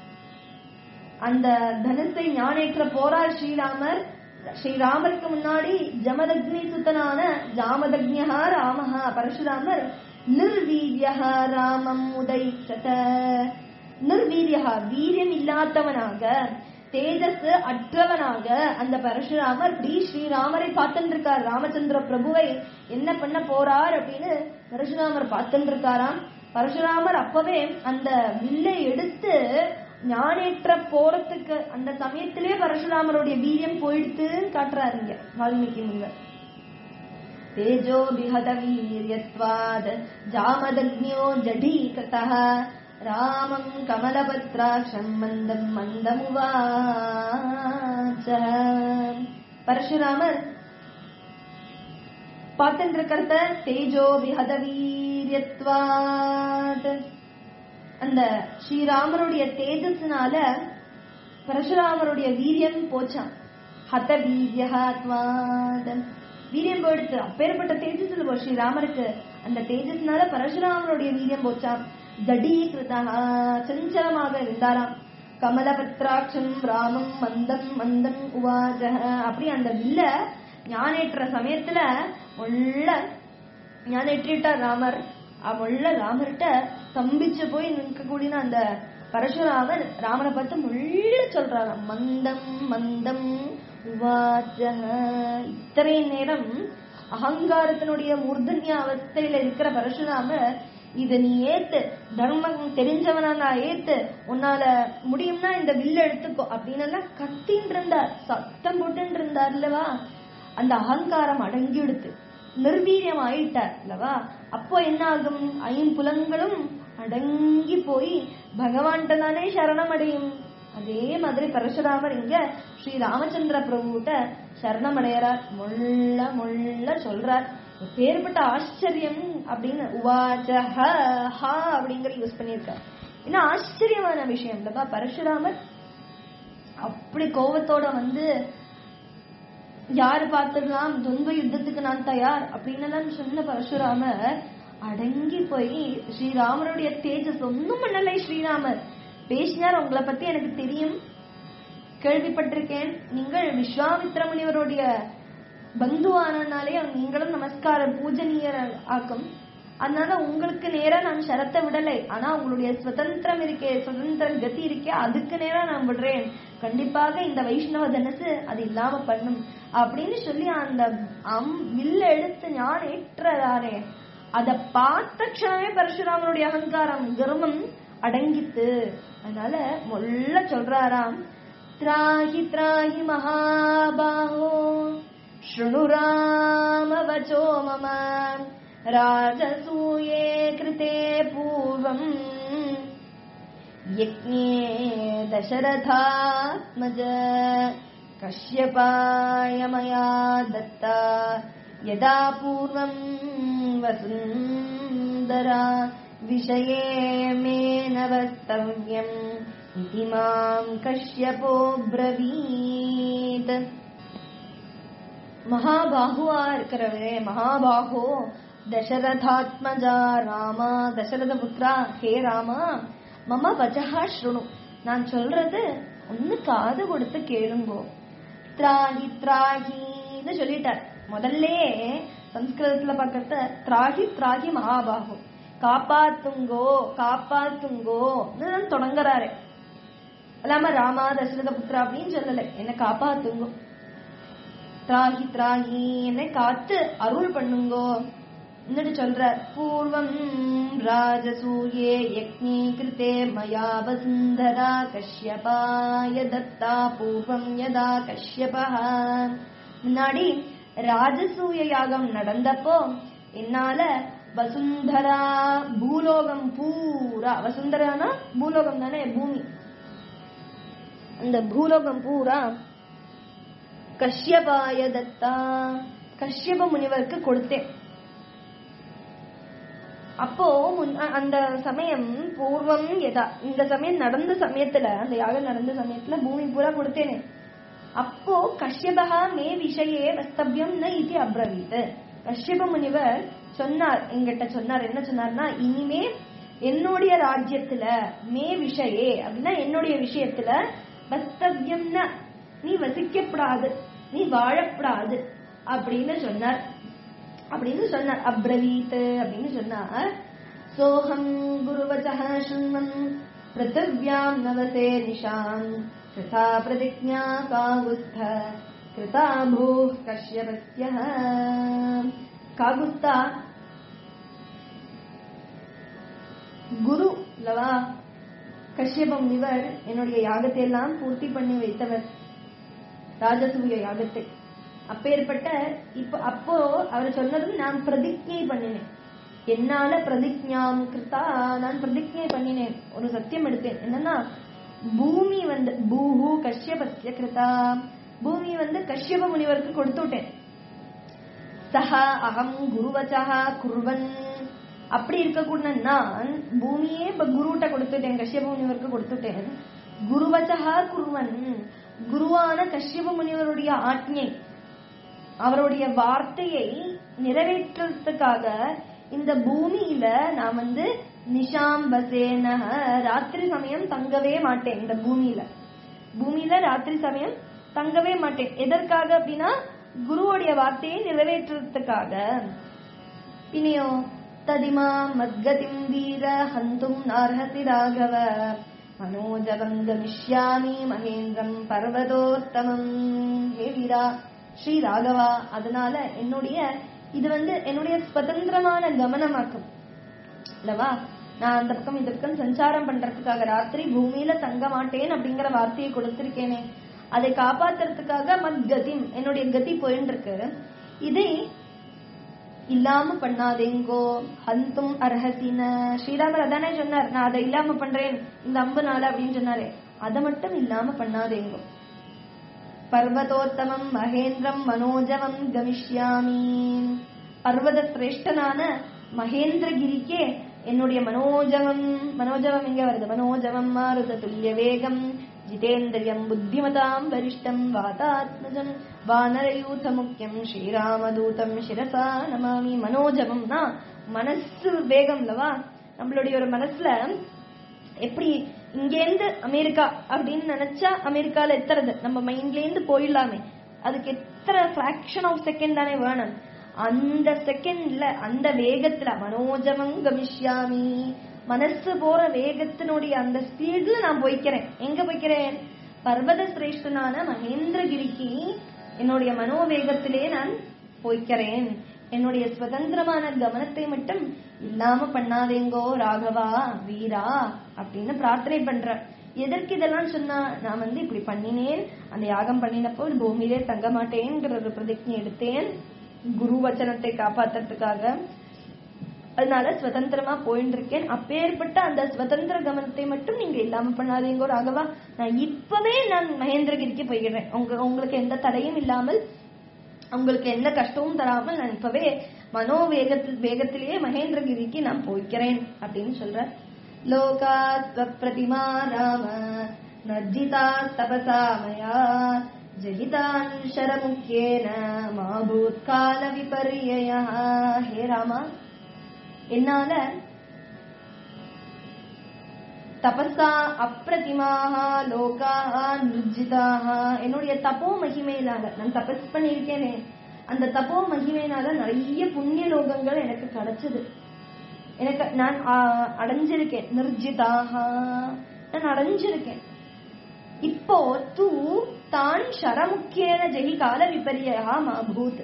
அந்த தனுசை ஞானேற்ற போறார் ஸ்ரீராமர் ஸ்ரீராமருக்கு முன்னாடி ஜமதக்னி சுத்தனான ஜாமதக்ஞா ராமஹா பரசுராமர் நிர்வீரியா ராமம் உதைச்சத நிர்வீரியா வீரியம் இல்லாதவனாக தேஜஸ் அற்றவனாக அந்த பரசுராமர் இப்படி ஸ்ரீராமரை பார்த்துட்டு இருக்கார் ராமச்சந்திர பிரபுவை என்ன பண்ண போறார் அப்படின்னு பரசுராமர் பார்த்துட்டு இருக்காராம் பரசுராமர் அப்பவே அந்த வில்லை எடுத்து ஞானேற்ற போறதுக்கு அந்த சமயத்திலே பரசுராமருடைய வீரியம் போயிடுத்துன்னு காட்டுறாருங்க வால்மீகி முனிவர் तेजोभिहतवीर्यत्वाद् जामदग्न्यो जडीकृतः रामम् कमलपत्राक्षम् मन्दम् मन्दमुवाच பரசுராமர் பார்த்துட்டு இருக்கிறத தேஜோ விஹத வீரியத்வாத் அந்த ஸ்ரீராமருடைய தேஜஸ்னால பரசுராமருடைய வீரியம் போச்சான் ஹத வீரியத்வாத் வீரியம் போயிடுச்சு அப்பேற்பட்ட தேஜஸ் இல்ல ஸ்ரீராமருக்கு அந்த தேஜஸ்னால பரசுராமருடைய வீரியம் போச்சாம் ஜடீகிருதா சஞ்சலமாக இருந்தாராம் கமலபத்ராட்சம் ராமம் மந்தம் மந்தம் உவாஜ அப்படி அந்த வில்ல ஞானேற்ற சமயத்துல உள்ள ஞானேற்றிட்டார் ராமர் அவள்ள ராமர்கிட்ட ஸ்தம்பிச்சு போய் நிற்கக்கூடிய அந்த பரசுராமர் ராமனை பார்த்து முள்ள சொல்றாராம் மந்தம் மந்தம் உவாச்ச இத்தனை நேரம் அகங்காரத்தினுடைய மூர்தன்ய அவஸ்தையில இருக்கிற பரசுராமர் இத நீ ஏத்து தர்மம் தெரிஞ்சவனா நான் ஏத்து உன்னால முடியும்னா இந்த வில்ல எடுத்துக்கோ அப்படின்னு எல்லாம் கத்தின்னு இருந்தார் சத்தம் போட்டுன்னு இருந்தார் இல்லவா அந்த அகங்காரம் அடங்கிடுத்து நிர்வீரியம் ஆயிட்டார் அல்லவா அப்போ என்ன ஆகும் ஐம்புலங்களும் அடங்கி போய் பகவான்கிட்ட தானே சரணம் அடையும் அதே மாதிரி பரசுராமர் இங்க ஸ்ரீ ராமச்சந்திர பிரபுகிட்ட சரணம் அடையறார் முள்ள முள்ள சொல்றார் பேர்பட்ட ஆச்சரியம் அப்படின்னு உவாச்ச ஹ ஹா அப்படிங்கிற யூஸ் பண்ணியிருக்கார் ஏன்னா ஆச்சரியமான விஷயம் இல்லப்பா பரசுராமர் அப்படி கோபத்தோட வந்து யாரு பார்த்துடலாம் துவந்த யுத்தத்துக்கு நான் தயார் அப்படின்னு எல்லாம் சொன்ன பரசுராமர் அடங்கி போய் ஸ்ரீராமருடைய தேஜஸ் ஒன்னும் பண்ணலை ஸ்ரீராமர் பேசினார் உங்களை பத்தி எனக்கு தெரியும் கேள்விப்பட்டிருக்கேன் நீங்கள் விஸ்வாமித்ர முனிவருடைய பந்துவானாலே நீங்களும் நமஸ்கார பூஜனீயர் ஆக்கும் அதனால உங்களுக்கு நேரா நான் சரத்தை விடலை ஆனா உங்களுடைய சுதந்திரம் இருக்கே சுதந்திர கதி இருக்கே அதுக்கு நேரா நான் விடுறேன் கண்டிப்பாக இந்த வைஷ்ணவ தனசு அது இல்லாம பண்ணும் அப்படின்னு சொல்லி அந்த அம் வில்ல எடுத்து ஞான ஏற்றதாரே அத பார்த்த க்ஷணமே பரசுராமனுடைய அகங்காரம் கர்வம் அடங்கித்து அதனால மொல்ல சொல்றாராம் திராஹி திராஹி மகாபாஹோ शृणु रामवचो मम राजसूये कृते पूर्वम् यज्ञे दशरथात्मज कश्यपाय मया दत्ता यदा पूर्वम् वसुन्दरा विषये मे न वक्तव्यम् इति माम् कश्यपो ब्रवीत् மகாபாகுவா இருக்கிறவரே மகாபாகோ தசரதாத்மஜா ராமா தசரத புத்ரா ஹே ராமா மம வஜஹா ஸ்ருணு நான் சொல்றது ஒன்னு காது கொடுத்து கேளுங்கோ திராகி திராகின்னு சொல்லிட்டார் முதல்ல சம்ஸ்கிருதத்துல பக்கத்த திராகி திராகி மகாபாகு காப்பாத்துங்கோ காப்பாத்துங்கோ தான் தொடங்குறாரு அல்லாம ராமா தசரத புத்ரா அப்படின்னு சொல்லல என்ன காப்பாத்துங்கோ திராகி திராகி என்னை காத்து அருள் பண்ணுங்கோ എന്നിട്ട് சொல்ற பூர்வம் ராஜசூயே யக்ஞே கிருதே மயா வசுந்தரா கஷ்யபாய தத்தா பூர்வம் யதா கஷ்யபா முன்னாடி ராஜசூய யாகம் நடந்தப்போ என்னால வசுந்தரா பூலோகம் பூரா வசுந்தரானா பூலோகம் தானே பூமி அந்த பூலோகம் பூரா கஷ்யபாய தத்தா கஷ்யப முனிவருக்கு கொடுத்தேன் அப்போ முன்- அந்த சமயம் பூர்வம் எதா இந்த சமயம் நடந்த சமயத்துல அந்த யாகம் நடந்த சமயத்துல பூமி பூரா கொடுத்தேனே அப்போ கஷ்யபகா மே விஷயே வஸ்தவ்யம் ந இது அப்ரவீத் கஷ்யப முனிவர் சொன்னார் எங்கிட்ட சொன்னார் என்ன சொன்னார்னா இனிமே என்னுடைய ராஜ்யத்துல மே விஷயே அப்படின்னா என்னுடைய விஷயத்துல வஸ்தவ்யம்னா நீ வசிக்கப்படாது நீ வாழப்படாது அப்படின்னு சொன்னார் அப்படின்னு சொன்னார் அப்ரவீத் அப்படின்னு சொன்னார் சோகம் குருவச்சः शृण्वन् पृथिव्याम् नवसे निशाम् कृता प्रतिज्ञा कागुस्थ कृता भूः कश्यपस्यः कागुस्ता குரு இல்லவா கஷ்யப முனிவர் என்னுடைய யாகத்தை எல்லாம் பூர்த்தி பண்ணி வைத்தவர் ராஜசூய யாகத்தை அப்பேற்பட்ட இப்ப அப்போ அவர் சொன்னதும் நான் பிரதிஜை பண்ணினேன் என்னால பிரதிஜ்ஞாம் கிருத்தா நான் பிரதிஜை பண்ணினேன் ஒரு சத்தியம் எடுத்தேன் என்னன்னா பூமி வந்து பூஹு கஷ்யபஸ்ய கிருதா பூமி வந்து கஷ்யப முனிவருக்கு கொடுத்து விட்டேன் சஹா அகம் குருவச்சா குருவன் அப்படி இருக்கக்கூடிய நான் பூமியே இப்ப குருட்ட கொடுத்துட்டேன் கஷ்யப முனிவருக்கு கொடுத்துட்டேன் குருவச்சா குருவன் குருவான கஷ்யப முனிவருடைய ஆജ്ഞை அவருடைய வார்த்தையை நிறைவேற்றுறதுக்காக இந்த பூமியில நான் வந்து நிஷாம்பசேன ராத்திரி சமயம் தங்கவே மாட்டேன் இந்த பூமியில பூமியில ராத்திரி சமயம் தங்கவே மாட்டேன் எதற்காக அப்படின்னா குருவோடைய வார்த்தையை நிறைவேற்றுறதுக்காக இனியோ ததிமா மத்கதிம் வீர ஹந்தும் நார்ஹசி ராகவ மனோஜவம் கமிஷ்யாமி மகேந்திரம் பர்வதோத்தமம் ஹே வீரா ஸ்ரீ ராகவா அதனால என்னுடைய இது வந்து என்னுடைய சுதந்திரமான கமனமாக்கும் அல்லவா நான் அந்த பக்கம் இந்த பக்கம் சஞ்சாரம் பண்றதுக்காக ராத்திரி பூமியில தங்க மாட்டேன் அப்படிங்கிற வார்த்தையை கொடுத்திருக்கேனே அதை காப்பாத்துறதுக்காக மத்கதி என்னுடைய கதி போயின்னு இருக்கு இதை இல்லாம பண்ணாதேங்கோ ஹந்தும் அர்ஹசின ஸ்ரீராமர் அதானே சொன்னார் நான் அதை இல்லாம பண்றேன் இந்த அம்பு நாள் அப்படின்னு சொன்னாரே அதை மட்டும் இல்லாம பண்ணாதேங்கோ பர்வதோத்தமம் மகேந்திரம் மனோஜவம் கமிஷ்யாமி பர்வத சிரேஷ்டனான மகேந்திரகிரிக்கே என்னுடைய மனோஜவம் மனோஜவம் எங்க வருது மனோஜவம் மாருத துல்லிய வேகம் ஜிதேந்திரியம் புத்திமதாம் வரிஷ்டம் வாதாத்மஜம் வானரயூத முக்கியம் ஸ்ரீராமதூதம் சிரசா நமாமி மனோஜவம்னா மனசு வேகம் இல்லவா நம்மளுடைய ஒரு மனசுல எப்படி இங்கேருந்து அமெரிக்கா அப்படின்னு நினைச்சா அமெரிக்கால எத்துறது நம்ம மைண்ட்ல இருந்து போயிடலாமே அதுக்கு எத்தனை ஃபிராக்ஷன் ஆஃப் செகண்ட் தானே வேணும் அந்த செகண்ட்ல அந்த வேகத்துல மனோஜமம் கமிஷ்யாமி மனசு போற வேகத்தினுடைய அந்த ஸ்பீட்ல நான் போய்க்கிறேன் எங்க போய்க்கிறேன் பர்வத சிரேஷ்டனான மகேந்திரகிரிக்கு என்னுடைய மனோவேகத்திலே நான் போய்க்கிறேன் என்னுடைய சுதந்திரமான கவனத்தை மட்டும் இல்லாம பண்ணாதேங்கோ ராகவா வீரா அப்படின்னு பிரார்த்தனை பண்ற எதற்கு இதெல்லாம் சொன்னா நான் வந்து இப்படி பண்ணினேன் அந்த யாகம் பண்ணினப்போ பூமியிலே தங்க மாட்டேங்கிற ஒரு பிரதிஜை எடுத்தேன் குரு வச்சனத்தை காப்பாத்துறதுக்காக அதனால சுதந்திரமா போயிட்டு இருக்கேன் அப்பேற்பட்ட அந்த சுதந்திர கவனத்தை மட்டும் நீங்க இல்லாம பண்ணாதீங்க ராகவா நான் இப்பவே நான் மகேந்திரகிரிக்கு போய்கிறேன் உங்க உங்களுக்கு எந்த தடையும் இல்லாமல் உங்களுக்கு எந்த கஷ்டமும் தராமல் நான் இப்பவே மனோ வேகத்தில் வேகத்திலேயே மகேந்திரகிரிக்கு நான் போய்க்கிறேன் அப்படின்னு சொல்ற லோகாத்வ பிரதிமா ராம நர்ஜிதா தபசா மயா ஜகிதான் சரமுக்கியேன மாபூத் கால விபர்யயா ஹே ராமா என்னால தபசா அப்பிரதிமாக லோகாக நிர்ஜிதாக என்னுடைய தப்போ மகிமையினால நான் தபஸ் பண்ணியிருக்கேனே அந்த தப்போ மகிமையினால நிறைய புண்ணிய லோகங்கள் எனக்கு கிடைச்சது எனக்கு நான் ஆ- அடைஞ்சிருக்கேன் நிர்ஜிதாக நான் அடைஞ்சிருக்கேன் இப்போ தூ தான் ஷரமுக்கியன ஜெகி கால விபரியா மாபூத்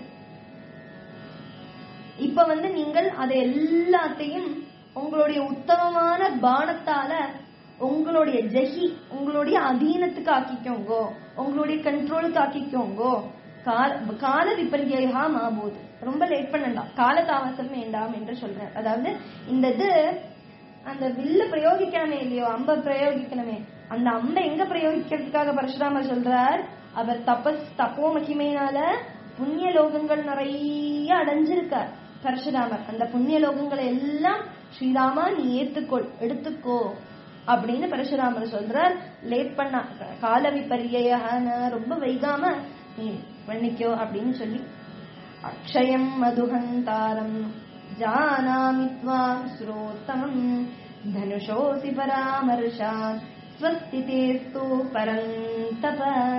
இப்ப வந்து நீங்கள் அதை எல்லாத்தையும் உங்களுடைய உத்தமமான பானத்தால உங்களுடைய ஜெகி உங்களுடைய அதீனத்துக்கு ஆக்கிக்கோங்கோ உங்களுடைய கண்ட்ரோலுக்கு ஆக்கிக்கோங்கோ கால கால விபரியா மாபோது ரொம்ப லேட் பண்ணண்டாம் கால தாமசம் வேண்டாம் என்று சொல்றேன் அதாவது இந்த இது அந்த வில்ல பிரயோகிக்கணுமே இல்லையோ அம்ப பிரயோகிக்கணுமே அந்த அம்பை எங்க பிரயோகிக்கிறதுக்காக பரசுராமர் சொல்றார் அவர் தபஸ் தப்போ மகிமையினால புண்ணிய லோகங்கள் நிறைய அடைஞ்சிருக்கார் பரசுராமர் அந்த புண்ணிய லோகங்களை எல்லாம் ஸ்ரீராமா நீ ஏத்துக்கொள் எடுத்துக்கோ அப்படின்னு பரசுராமர் சொல்றார் லேட் பண்ணா கால விபரியான ரொம்ப வைகாம நீ பண்ணிக்கோ அப்படின்னு சொல்லி அக்ஷயம் மதுஹந்தாரம் ஜானாமி த்வாம் ஸ்ரோத்தமம் தனுஷோசி பராமர்ஷாத் ஸ்வஸ்திதேஸ்து பரந்தப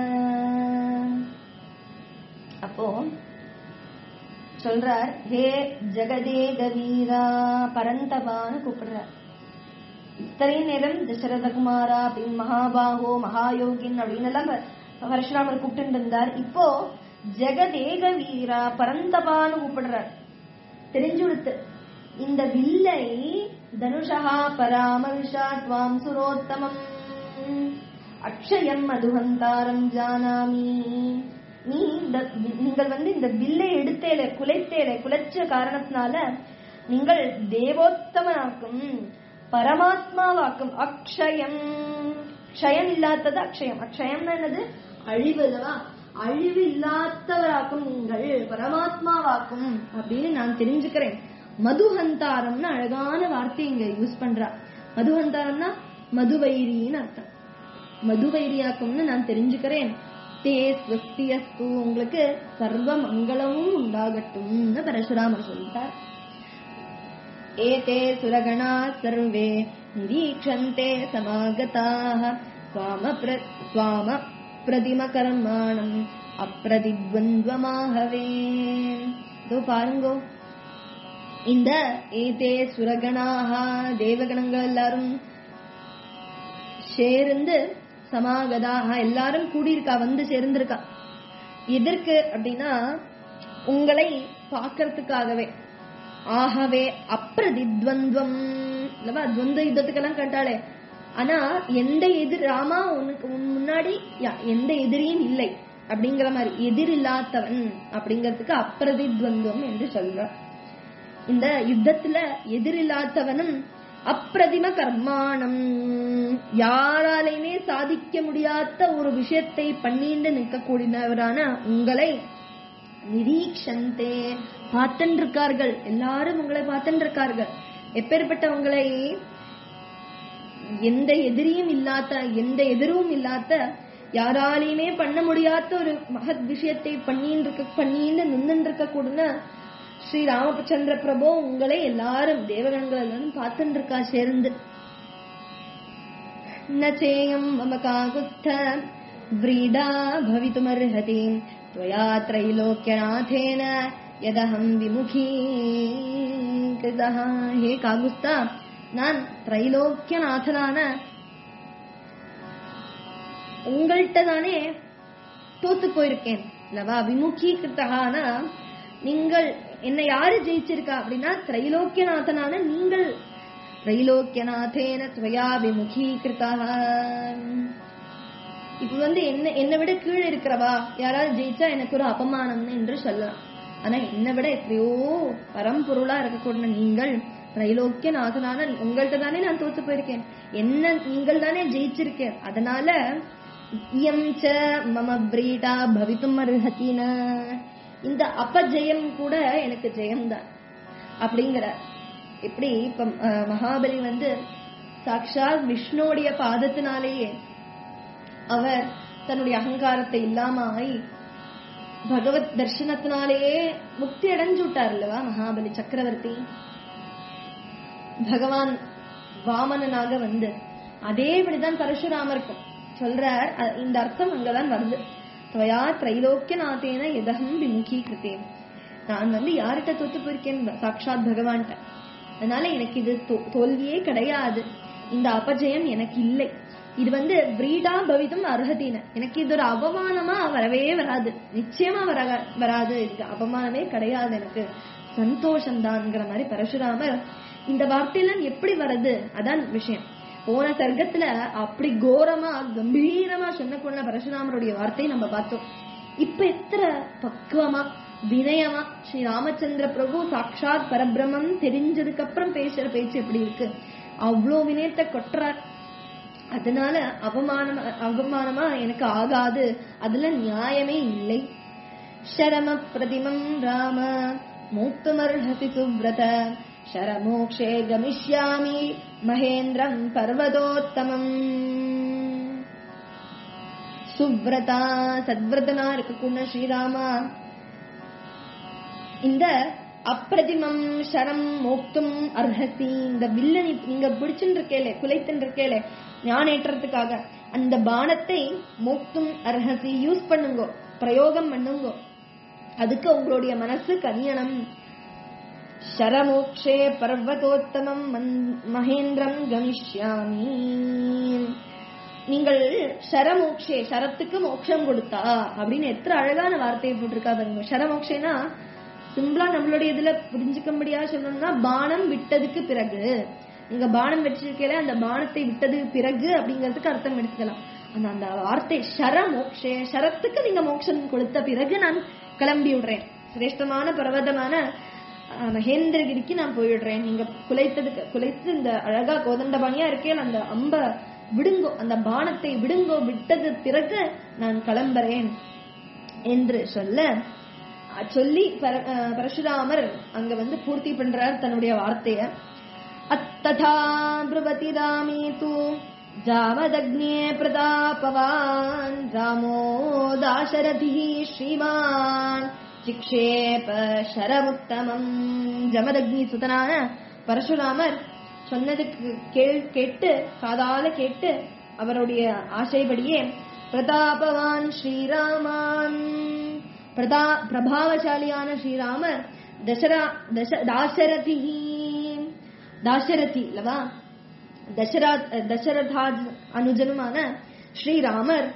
அப்போ சொல்றார் ஹே ஜெகதேக வீரா பரந்தபான்னு கூப்பிடுறார் இத்தனை நேரம் தசரதகுமாரா அப்படின்னு மகாபாகோ மகாயோகின் அப்படின்னு எல்லாம் ப- பரசுராமர் கூப்பிட்டு இருந்தார் இப்போ ஜெகதேக வீரா பரந்தபான்னு கூப்பிடுறார் தெரிஞ்சுடுத்து இந்த வில்லை தனுஷா பராமர்ஷா த்வாம் சுரோத்தமம் அக்ஷயம் மதுஹந்தாரம் ஜானாமி நீ இந்த நீங்கள் வந்து இந்த வில்லை எடுத்தேலே குலைத்தேலே குலைச்ச காரணத்தினால நீங்கள் தேவோத்தமனாக்கும் பரமாத்மாவாக்கும் அக்ஷயம் க்ஷயம் இல்லாதது அக்ஷயம் அக்ஷயம்னா என்னது அழிவு அல்லவா அழிவு இல்லாதவராக்கும் நீங்கள் பரமாத்மாவாக்கும் அப்படின்னு நான் தெரிஞ்சுக்கிறேன் மதுஹந்தாரம்னு அழகான வார்த்தை இங்க யூஸ் பண்றா மதுஹந்தாரம்னா மதுவைரின்னு அர்த்தம் மதுவைரியாக்கும்னு நான் தெரிஞ்சுக்கிறேன் தே ஸ்வஸ்தியஸ்து உங்களுக்கு சர்வ மங்களமும் உண்டாகட்டும்னு பரசுராமர் சொல்லிட்டார் एते सुरगणा सर्वे निरीक्षन्ते समागताः स्वाम प्र स्वाम प्रतिमकर्माणम् அப்பிரதித்வந்த்வமாகவே இதோ பாருங்கோ இந்த ஏதே சுரகணாக தேவகணங்கள் எல்லாரும் சேர்ந்து சமாகதாக எல்லாரும் கூடியிருக்கா வந்து சேர்ந்திருக்கா எதற்கு அப்படின்னா உங்களை பார்க்கறதுக்காகவே ஆகவே அப்பிரதித்வந்த்வம் இல்லவா துவந்த யுத்தத்துக்கெல்லாம் கண்டாளே ஆனா எந்த எதிர் ராமா உனக்கு உன் முன்னாடி யா- எந்த எதிரியும் இல்லை அப்படிங்கிற மாதிரி எதிர் இல்லாதவன் அப்படிங்கிறதுக்கு அப்பிரதித்வந்துவம் என்று சொல்ற இந்த யுத்தத்துல எதிரில்லாதவனும் அப்பிரதிம கர்மாணம் யாராலையுமே சாதிக்க முடியாத ஒரு விஷயத்தை பண்ணிட்டு நிற்கக்கூடியவரான உங்களை நிரீக்ஷந்தே பார்த்துட்டு இருக்கார்கள் எல்லாரும் உங்களை பார்த்துட்டு இருக்கார்கள் எப்பேற்பட்ட உங்களை எந்த எதிரியும் இல்லாத எந்த எதிரும் இல்லாத யாராலையுமே பண்ண முடியாத ஒரு மகத் விஷயத்தை பண்ணின்னு இருக்க பண்ணின்னு நின்னுட்டு இருக்க கூட ஸ்ரீ ராமச்சந்திர பிரபு உங்களை எல்லாரும் தேவகணங்கள் எல்லாரும் பார்த்துட்டு இருக்கா சேர்ந்து न चेयम् मम काकुत्थ व्रीडा भवितुमर्हति त्वया त्रैलोक्यनाथेन यदहम् विमुखी कृतः हे काकुस्ता நான் திரைலோக்கியநாதனான உங்கள்கிட்ட தானே தோத்து போயிருக்கேன் இல்லவா விமுகீகிருத்தகான நீங்கள் என்ன யாரு ஜெயிச்சிருக்கா அப்படின்னா திரைலோக்கியநாதனான நீங்கள் திரைலோக்கியநாதேன துவயா விமுகீகிருத்தா இப்ப வந்து என்ன என்னை விட கீழே இருக்கிறவா யாராவது ஜெயிச்சா எனக்கு ஒரு அபமானம் என்று சொல்லலாம் ஆனா என்னை விட எத்தனையோ பரம்பொருளா இருக்கக்கூடிய நீங்கள் திரைலோக்கியநாதனான உங்கள்கிட்ட தானே நான் தோத்து போயிருக்கேன் என்ன நீங்கள் தானே ஜெயிச்சிருக்கேன் அதனால இயம் ச மம பிரீடா பவித்தும் அர்ஹத்தின இந்த அபஜெயம் கூட எனக்கு ஜெயம்தான் அப்படிங்கிற எப்படி இப்ப அஹ், மகாபலி வந்து சாக்ஷாத் விஷ்ணுவுடைய பாதத்தினாலேயே அவர் தன்னுடைய அகங்காரத்தை இல்லாம ஆகி பகவத் தர்சனத்தினாலேயே முக்தி அடைஞ்சு விட்டார் அல்லவா மகாபலி சக்கரவர்த்தி பகவான் வாமனனாக வந்து அதே இப்படிதான் பரசுராமருக்கும் சொல்றார் அ- இந்த அர்த்தம் அங்கதான் வருது துவயா திரைலோக்கியநாதேன எதகம் விமுகி கிருத்தேன் நான் வந்து யார்கிட்ட தோத்து போயிருக்கேன் சாக்ஷாத் பகவான்கிட்ட அதனால எனக்கு இது தோ- தோல்வியே கிடையாது இந்த அபஜயம் எனக்கு இல்லை இது வந்து பிரீடா பவிதம் அர்ஹத்தின எனக்கு இது ஒரு அவமானமா வரவே வராது நிச்சயமா வர வராது இதுக்கு அவமானமே கிடையாது எனக்கு சந்தோஷம்தான்ங்கிற மாதிரி பரசுராமர் இந்த வார்த்தையெல்லாம் எப்படி வருது அதான் விஷயம் போன சர்க்கத்துல அப்படி கோரமா கம்பீரமா சொன்ன பரசுராமருடைய வார்த்தையை நம்ம பார்த்தோம் இப்ப எத்தனை பக்குவமா வினயமா ஸ்ரீ ராமச்சந்திர பிரபு சாக்ஷாத் பரபிரமம் தெரிஞ்சதுக்கு அப்புறம் பேசுற பேச்சு எப்படி இருக்கு அவ்வளோ வினயத்தை கொட்டுறார் அதனால அவமானம் அவமானமா எனக்கு ஆகாது அதுல நியாயமே இல்லை शरम प्रतिमम् राम मोक्तुमर्हसि सुव्रत शरमोक्षे गमिष्यामि महेन्द्रम् पर्वतोत्तमम् சுவ்ரதா சத்விரதனா இருக்கக்கூடிய ஸ்ரீராமா இந்த அப்பிரதிமம் ஷரம் மோக்தும் அர்ஹசி இந்த வில்ல நீ- நீங்க பிடிச்சுட்டு இருக்கேலே குலைத்துன்னு இருக்கேலே ஞானேற்றத்துக்காக அந்த பானத்தை மோக்தும் அர்ஹசி யூஸ் பண்ணுங்க பிரயோகம் பண்ணுங்க அதுக்கு உங்களுடைய மனசு கனியனம் ஷரமோக்ஷே பர்வதோத்தமம் மன்- மகேந்திரம் கமிஷ்யாமி நீங்கள் ஷரமோக்ஷே ஷரத்துக்கு மோட்சம் கொடுத்தா அப்படின்னு எத்தனை அழகான வார்த்தையை போட்டிருக்கா பாருங்க ஷரமோக்ஷேனா சிம்பிளா நம்மளுடைய இதுல புரிஞ்சுக்க முடியாது சொல்லணும்னா பானம் விட்டதுக்கு பிறகு இங்க பானம் வச்சிருக்கல அந்த பானத்தை விட்டது பிறகு அப்படிங்கிறதுக்கு அர்த்தம் எடுத்துக்கலாம் அந்த அந்த வார்த்தை ஷர மோக்ஷே ஷரத்துக்கு நீங்க மோட்சம் கொடுத்த பிறகு நான் கிளம்பி விடுறேன் சிரேஷ்டமான பர்வதமான அஹ், மகேந்திரகிரிக்கு நான் போயிடுறேன் நீங்க குலைத்ததுக்கு குலைத்து இந்த அழகா கோதண்டபாணியா இருக்கேன் அந்த அம்ப விடுங்கோ அந்த பானத்தை விடுங்கோ விட்டது பிறகு நான் கிளம்புறேன் என்று சொல்ல அஹ், சொல்லி பர- அஹ், பரசுராமர் அங்க வந்து பூர்த்தி பண்றார் தன்னுடைய வார்த்தைய அத்ததா ब्रुवति रामे तु जामदग्ने प्रतापवान् रामो दाशरथिः श्रीमान् சிக்ஷேப ஷரமுத்தமம் ஜமதக்னி சுதனான பரசுராமர் சொன்னதுக்கு கேள் கேட்டு காதால கேட்டு அவருடைய ஆசைப்படியே பிரதாபவான் ஸ்ரீராமான் பிரதா பிரபாவசாலியான ஸ்ரீராமர் தசரா தச தாசரதி தாசரதி இல்லவா தசரா தசரதாஜ் அனுஜனுமான ஸ்ரீராமர்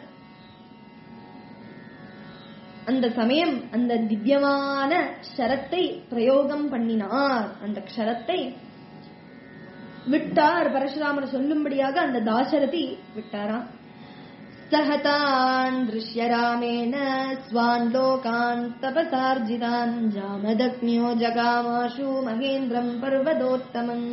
அந்த சமயம் அந்த திவ்யமான ஷரத்தை பிரயோகம் பண்ணினார் அந்த க்ஷரத்தை விட்டார் பரசுராமர் சொல்லும்படியாக அந்த தாசரதி விட்டாராம் சஹதான் திருஷ்யராமேண ஸ்வான் லோகான் தபசார்ஜிதான் ஜாமதக்னியோ ஜகாமாஷு மகேந்திரம் பர்வதோத்தமன்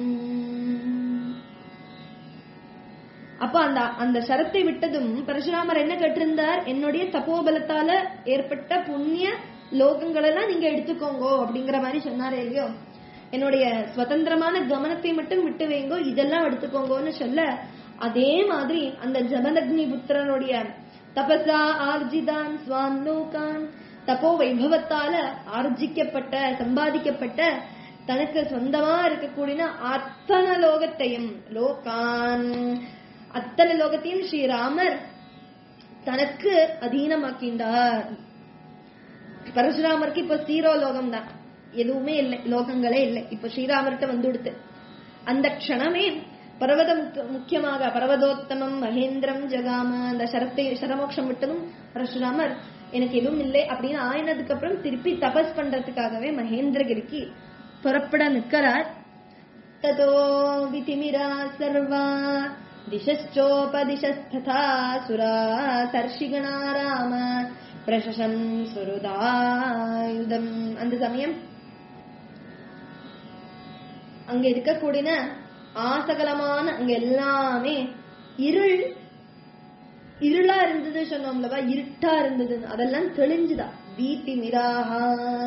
அப்ப அந்த அந்த சரத்தை விட்டதும் பரசுராமர் என்ன கேட்டிருந்தார் என்னுடைய தபோபலத்தால ஏற்பட்ட புண்ணிய லோகங்களெல்லாம் நீங்க எடுத்துக்கோங்கோ அப்படிங்கிற மாதிரி சொன்னாரே இல்லையோ என்னுடைய சுதந்திரமான கவனத்தை மட்டும் விட்டு வைங்கோ இதெல்லாம் எடுத்துக்கோங்கோன்னு சொல்ல அதே மாதிரி அந்த ஜமதக்னி புத்திரனுடைய தபசா ஆர்ஜிதான் ஸ்வான் லோகான் தபோ வைபவத்தால ஆர்ஜிக்கப்பட்ட சம்பாதிக்கப்பட்ட தனக்கு சொந்தமா இருக்கக்கூடிய அத்தனை லோகத்தையும் லோகான் அத்தனை லோகத்தையும் ஸ்ரீராமர் தனக்கு அதீனமாக்கின்றார் பரசுராமருக்கு இப்ப சீரோ லோகம் தான் எதுவுமே இல்லை லோகங்களே இல்லை இப்ப ஸ்ரீராமர்கிட்ட வந்து கொடுத்து அந்த க்ஷணமே பர்வத முக்க- முக்கியமாக பர்வதோத்தமம் மகேந்திரம் ஜகாம அந்த சரத்தை சரமோக்ஷம் விட்டதும் பரசுராமர் எனக்கு எதுவும் இல்லை அப்படின்னு ஆயினதுக்கு அப்புறம் திருப்பி தபஸ் பண்றதுக்காகவே மகேந்திரகிரிக்கு புறப்பட நிற்கிறார் ततो वितिमिरा सर्वा दिशश्चोपदिशस्तथा सुरा सर्षिगणा राम பிரசசம் சுருதாயுதம் அந்த சமயம் அங்க இருக்கக்கூடிய ஆசகலமான அங்க எல்லாமே இருள் இருளா இருந்தது சொன்னோம்லவா இருட்டா இருந்தது அதெல்லாம் தெளிஞ்சுதா வீட்டி மிராகா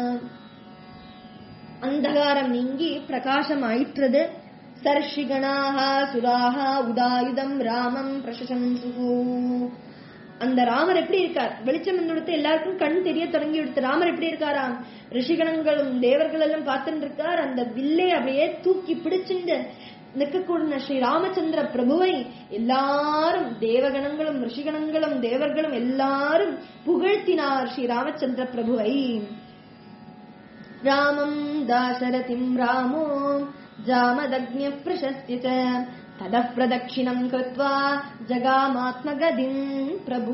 அந்தகாரம் நீங்கி பிரகாசம் ஆயிற்றது சர்ஷிகணாக சுராக உதாயுதம் ராமம் பிரசசம்சுகு அந்த ராமர் எப்படி இருக்கார் வெளிச்சம் வந்து எல்லாருக்கும் கண் தெரிய தொடங்கி விடுத்து ராமர் எப்படி இருக்காராம் ரிஷிகணங்களும் தேவர்கள் எல்லாம் பார்த்துட்டு இருக்கார் அந்த வில்லை அப்படியே தூக்கி பிடிச்சுண்டு நிற்கக்கூடிய ஸ்ரீ ராமச்சந்திர பிரபுவை எல்லாரும் தேவகணங்களும் ரிஷிகணங்களும் தேவர்களும் எல்லாரும் புகழ்த்தினார் ஸ்ரீ ராமச்சந்திர பிரபுவை ராமம் தாசரதிம் ராமோ ஜாமதக்ஞ பிரசஸ்தி ச ததः பிரதட்சிணம் கிருத்வா ஜகாமாத்மகதிம் பிரபு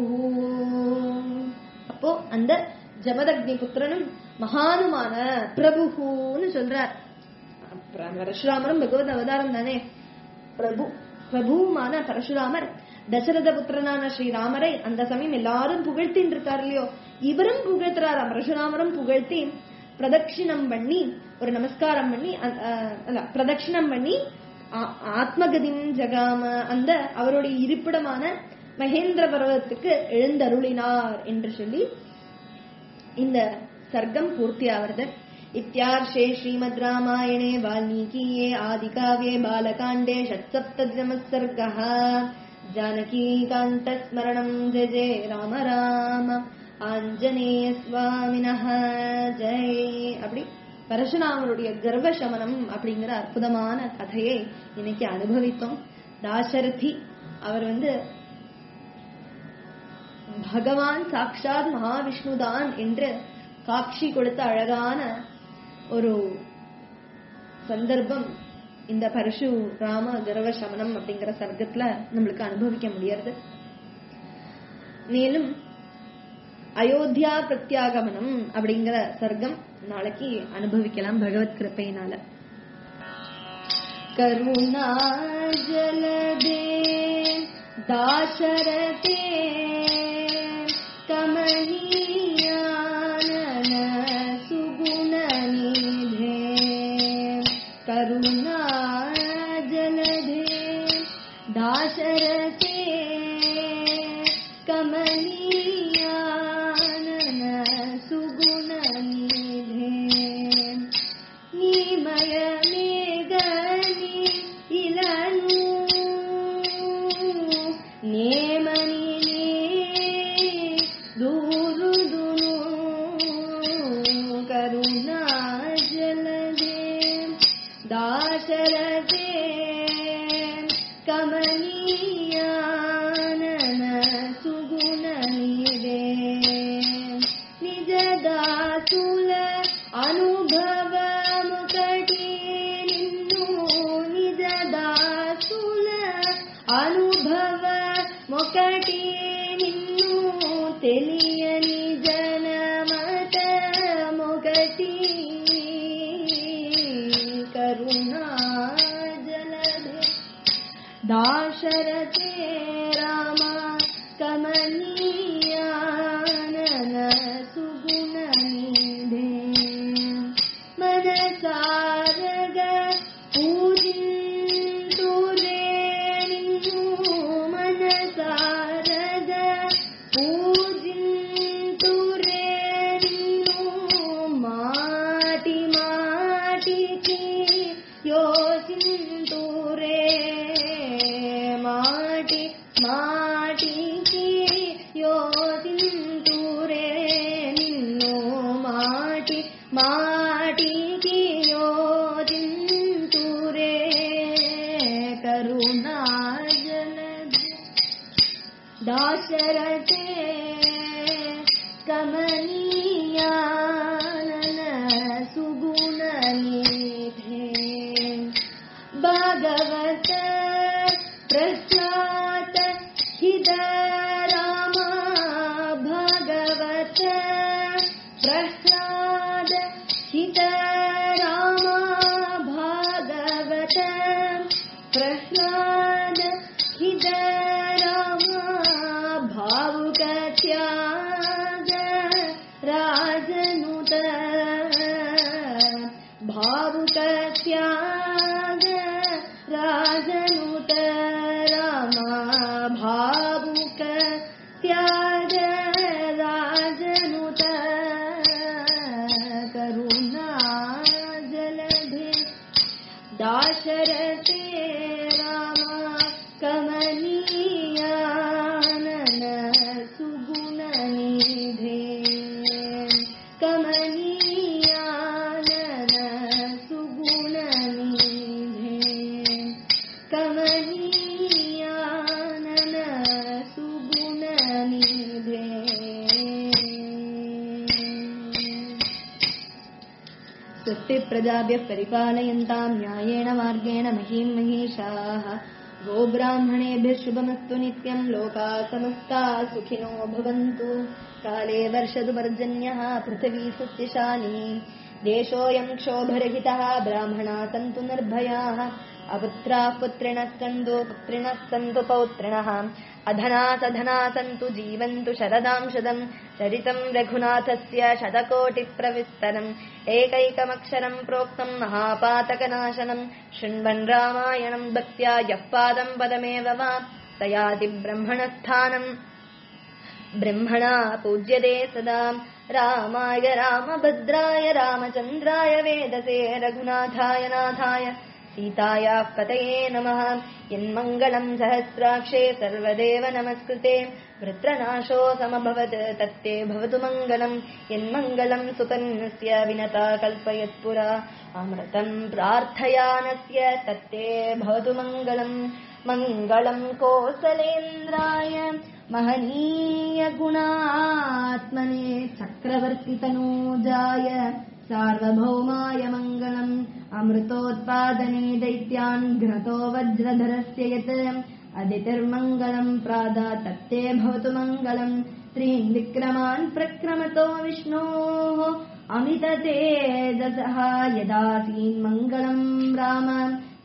அப்போ அந்த ஜமதக்னி புத்திரனும் மகானுமான பிரபுன்னு சொல்றார் அப்புறம் பரசுராமரும் பகவத் அவதாரம் தானே பிரபு பிரபுமான பரசுராமர் தசரத புத்திரனான ஸ்ரீராமரை அந்த சமயம் எல்லாரும் புகழ்த்தின்னு இருக்கார் இல்லையோ இவரும் புகழ்த்துறாராம் பரசுராமரும் புகழ்த்தி பிரதட்சிணம் பண்ணி ஒரு நமஸ்காரம் பண்ணி அ- அ- அல்ல பிரதட்சிணம் பண்ணி ஆ- ஆத்மகதின் ஜகாம அந்த அவருடைய இருப்பிடமான மகேந்திர பர்வதத்துக்கு எழுந்தருளினார் என்று சொல்லி இந்த சர்க்கம் பூர்த்தியாகிறது इत्यार्षे श्रीमद् रामायणे वाल्मीकीये आदिकाव्ये बालकाण्डे षट्सप्ततितमः सर्गः जानकीकान्तस्मरणम् जय जय राम राम ஆஞ்சநேய சுவாமினஹ ஜெய் அப்படி பரசுராமருடைய கர்வ சமனம் அப்படிங்கிற அற்புதமான கதையை இன்னைக்கு அனுபவித்தோம் தாசரதி அவர் வந்து பகவான் சாக்ஷாத் மகாவிஷ்ணுதான் என்று காட்சி கொடுத்த அழகான ஒரு சந்தர்ப்பம் இந்த பரசு ராம கர்வ சமனம் அப்படிங்கிற சர்க்கத்துல நம்மளுக்கு அனுபவிக்க முடியாது மேலும் அயோத்தியா பிரத்யாகமனம் அப்படிங்கிற சர்க்கம் நாளைக்கு அனுபவிக்கலாம் பகவத் கிருப்பையினால करुणा जलदे दाशरथे कमनीयानन सुगुणनिधे करुणा जलधे दाशरथे कमनीयानन सुगुणनिधे நீமய மேகனி இளனு நேமனினே தூருதுனு கருணா ஜலதே தாசரதே கமனியானன சுகுணனிதே ನಿಜದಾಸುಲ ಅನುಭವ ಮುಕಟಿ ನಿನ್ನು ನಿಜದಾಸುಲ ಅನುಭವ ಮೊಕಟಿ ನಿನ್ನು ತಿಳಿಯ ನಿಜನ ಮತ ಮೊಗಟಿ ಕರುಣಾ ಜಲಧೆ दाशरथे राम कमनीयानन सुगुणनिधे मनसारग पूजिन्तु रेणु मनसारग पूजिन्तु रेणु माटि माटिकी ಯೋಚಿಂತು ರೇ ಮಾಟಿ ಮಾಟಿಗೆ ಯೋಚಿಂತು ರೇ ನಿನ್ನು ಮಾಟಿ ಮಾಟಿಗೆ ಯೋಚಿಂತು ರೇ ಕರುಣಾ ಜಲಧಿ दाशरथे कमनीयानन सुगुणनिधे भगवत प्रह्लाद हिद राम भगवत प्रह्लाद हित राम भागवत प्रह्लाद हित राम भावुक त्याग राजनुत भावुक त्याग राजनुत राम भावुक त्याग राजनुत करुणा जलधे दाशरथे राम कमनीयानन सुगुणनिधे कमनीयानन सुगुणनिधे कमनीयानन सुगुणनिधे स्वस्ति प्रजाभ्यः परिपालयन्ताम् न्यायेण मार्गेण महीम् महीषाः गोब्राह्मणेभ्यः शुभमस्तु नित्यम् लोकाः समस्ताः सुखिनो भवन्तु काले वर्षतु पर्जन्यः पृथिवी सस्यशालिनी देशोऽयम् क्षोभरहितः ब्राह्मणाः सन्तु निर्भयाः अपुत्राः पुत्रिणः सन्तु पुत्रिणः सन्तु पौत्रिणः अधनाः सधनाः सन्तु जीवन्तु शरदाम् शतम् चरितम् रघुनाथस्य शतकोटिप्रविस्तरम् एकैकमक्षरम् प्रोक्तम् महापातकनाशनम् शृण्वन् रामायणम् भक्त्या यः पादम् पदमेव वा तयाति ब्रह्मणस्थानम् ब्रह्मणा पूज्यते सदा रामाय रामभद्राय रामचन्द्राय वेदसे रघुनाथाय नाथाय सीतायाः पतये नमः यन्मङ्गलम् सहस्राक्षे सर्वदेव नमस्कृते वृत्रनाशो समभवत् तत्ते भवतु मङ्गलम् यन्मङ्गलम् सुपन्नस्य विनता कल्पयत्पुरा अमृतम् प्रार्थयानस्य तत्ते भवतु मङ्गलम् मङ्गलम् कोसलेन्द्राय महनीयगुणात्मने चक्रवर्तितनूजाय सार्वभौमाय मङ्गलम् अमृतोत्पादने दैत्यान् घ्नतो वज्रधरस्य यत् अदितिर्मङ्गलम् प्रादा तत्ते भवतु मङ्गलम् त्रीन् विक्रमान् प्रक्रमतो विष्णोः अमिततेजसः यदासीन्मङ्गलम् राम